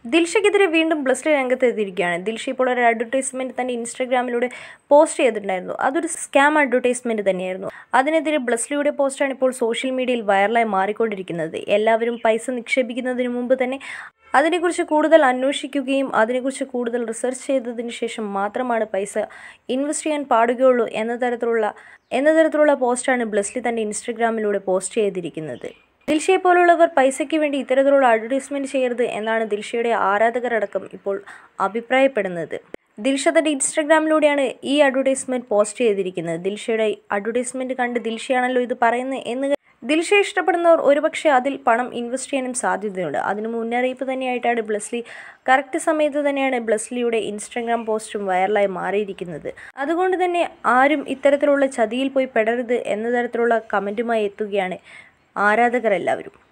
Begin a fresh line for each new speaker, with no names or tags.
ദിൽഷയ്ക്കെതിരെ വീണ്ടും ബ്ലസ്ലി രംഗത്തെത്തിയിരിക്കുകയാണ് ദിൽഷ ഇപ്പോൾ ഒരു അഡ്വർടൈസ്മെന്റ് തന്റെ ഇൻസ്റ്റാഗ്രാമിലൂടെ പോസ്റ്റ് ചെയ്തിട്ടുണ്ടായിരുന്നു അതൊരു സ്കാം അഡ്വർടൈസ്മെന്റ് തന്നെയായിരുന്നു അതിനെതിരെ ബ്ലസ്ലിയുടെ പോസ്റ്റാണ് ഇപ്പോൾ സോഷ്യൽ മീഡിയയിൽ വൈറലായി മാറിക്കൊണ്ടിരിക്കുന്നത് എല്ലാവരും പൈസ നിക്ഷേപിക്കുന്നതിന് മുമ്പ് തന്നെ അതിനെക്കുറിച്ച് കൂടുതൽ അന്വേഷിക്കുകയും അതിനെക്കുറിച്ച് കൂടുതൽ റിസർച്ച് ചെയ്തതിന് ശേഷം മാത്രമാണ് പൈസ ഇൻവെസ്റ്റ് ചെയ്യാൻ പാടുകയുള്ളൂ എന്ന തരത്തിലുള്ള എന്ന തരത്തിലുള്ള പോസ്റ്റാണ് ബ്ലസ്ലി തന്റെ ഇൻസ്റ്റാഗ്രാമിലൂടെ പോസ്റ്റ് ചെയ്തിരിക്കുന്നത് ദിൽഷയെ പോലുള്ളവർ പൈസയ്ക്ക് വേണ്ടി ഇത്തരത്തിലുള്ള അഡ്വർടൈസ്മെന്റ് ചെയ്യരുത് എന്നാണ് ദിൽഷയുടെ ആരാധകരടക്കം ഇപ്പോൾ അഭിപ്രായപ്പെടുന്നത് ദിൽഷ തന്റെ ഇൻസ്റ്റാഗ്രാമിലൂടെയാണ് ഈ അഡ്വർടൈസ്മെന്റ് പോസ്റ്റ് ചെയ്തിരിക്കുന്നത് ദിൽഷയുടെ അഡ്വർടൈസ്മെന്റ് കണ്ട് ദിൽഷയാണല്ലോ ഇത് പറയുന്നത് എന്ന് ദിൽഷ ഇഷ്ടപ്പെടുന്നവർ ഒരുപക്ഷെ അതിൽ പണം ഇൻവെസ്റ്റ് ചെയ്യാനും സാധ്യതയുണ്ട് അതിന് മുന്നറിയിപ്പ് തന്നെയായിട്ടാണ് ബ്ലസ്ലി കറക്റ്റ് സമയത്ത് തന്നെയാണ് ബ്ലസ്ലിയുടെ ഇൻസ്റ്റാഗ്രാം പോസ്റ്റും വൈറലായി മാറിയിരിക്കുന്നത് അതുകൊണ്ട് തന്നെ ആരും ഇത്തരത്തിലുള്ള ചതിയിൽ പോയി പെടരുത് എന്ന തരത്തിലുള്ള കമൻറ്റുമായി എത്തുകയാണ് ആരാധകരെല്ലാവരും